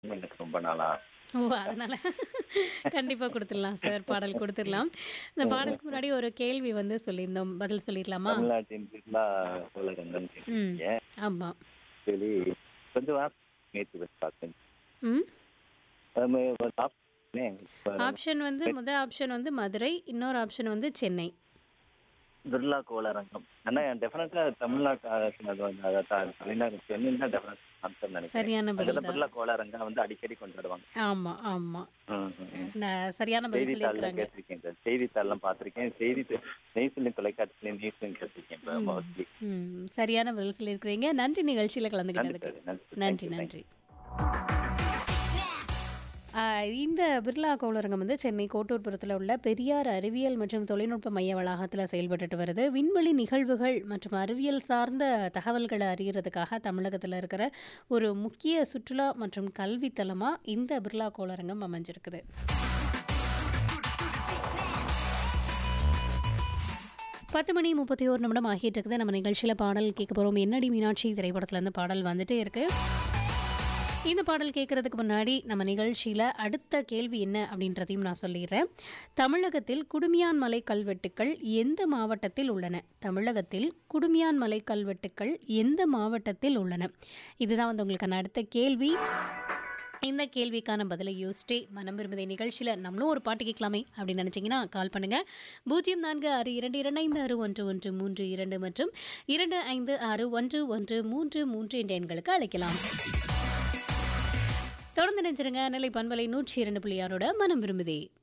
எனக்கு ரொம்ப நாளா ஓ அதனால கண்டிப்பா கொடுத்துடலாம் சார் பாடல் கொடுத்துடலாம் இந்த பாடலுக்கு முன்னாடி ஒரு கேள்வி வந்து சொல்லியிருந்தோம் பதில் சொல்லிடலாமா தமிழ்நாட்டின் பிர்லா கோளரங்கம் ம் கேட்டீங்க ஆமா சொல்லி கொஞ்சம் வார்த்தை நேற்று வச்சு பார்த்தேன் ம் அது ஒரு option இப்ப ஆப்ஷன் வந்து முத ஆப்ஷன் வந்து மதுரை இன்னொரு ஆப்ஷன் வந்து சென்னை பிர்லா கோளரங்கம் ஆனா டெஃபினட்டா தமிழ்நாட்டு அரசு அது வந்து அதை த- தமிழ்நாடு சென்னை தான் டெஃபினட் ஆன்சர் நினைக்கிறேன் சரியான பதில் அதுல தான் பிர்லா கோளரங்கம் வந்து அடிக்கடி கொண்டாடுவாங்க ஆமா ஆமா ம், ம், ம். நான் சரியான பதில் செய்தித்தாள்ல சொல்லியிருக்கிறாங்க கேட்டிருக்கேன் சார் செய்தித்தாள்லாம் பார்த்திருக்கேன் செய்தி நெய்சிலையும் தொலைக்காட்சியிலையும் நியூஸ்லையும் கேட்டிருக்கேன் இப்போ ம். மோஸ்ட்லி ம் சரியான பதில் சொல்லியிருக்கிறீங்க நன்றி நிகழ்ச்சியில நன்றி கலந்துக்கிட்டதுக்கு சார் நன்றி நன்றி Thank you, thank you. நன்றி ஆ, இந்த பிர்லா கோளரங்கம் வந்து சென்னை கோட்டூர்புரத்தில் உள்ள பெரியார் அறிவியல் மற்றும் தொழில்நுட்ப மைய வளாகத்தில் செயல்பட்டுட்டு வருது விண்வெளி நிகழ்வுகள் மற்றும் அறிவியல் சார்ந்த தகவல்களை அறியறதுக்காக தமிழகத்தில் இருக்கிற ஒரு முக்கிய சுற்றுலா மற்றும் கல்வி தலமாக இந்த பிர்லா கோளரங்கம் அமைஞ்சிருக்குது பத்து மணி முப்பத்தி ஒரு நிமிடம் ஆகிட்டு இருக்குது நம்ம நிகழ்ச்சியில் பாடல் கேட்க போகிறோம் என்னடி மீனாட்சி திரைப்படத்துலேருந்து பாடல் வந்துட்டே இருக்கு இந்த பாடல் கேட்கறதுக்கு முன்னாடி நம்ம நிகழ்ச்சியில் அடுத்த கேள்வி என்ன அப்படின்றதையும் நான் சொல்லிடுறேன் தமிழகத்தில் குடுமியான் மலை கல்வெட்டுக்கள் எந்த மாவட்டத்தில் உள்ளன தமிழகத்தில் குடுமியான் மலை கல்வெட்டுக்கள் எந்த மாவட்டத்தில் உள்ளன இதுதான் வந்து உங்களுக்கான அடுத்த கேள்வி இந்த கேள்விக்கான பதிலை யோசிச்சே மனம் விரும்புதை நிகழ்ச்சியில் நம்மளும் ஒரு பாட்டு கேட்கலாமே அப்படின்னு நினச்சிங்கன்னா கால் பண்ணுங்கள் பூஜ்ஜியம் நான்கு ஆறு இரண்டு இரண்டு ஐந்து ஆறு ஒன்று ஒன்று மூன்று இரண்டு மற்றும் இரண்டு ஐந்து ஆறு ஒன்று ஒன்று மூன்று மூன்று என்ற எண்களுக்கு அழைக்கலாம் தொடர்ந்து நினைச்சிருங்க நிலை பண்பலை நூற்றி இரண்டு புள்ளியாரோட மனம் விரும்புதே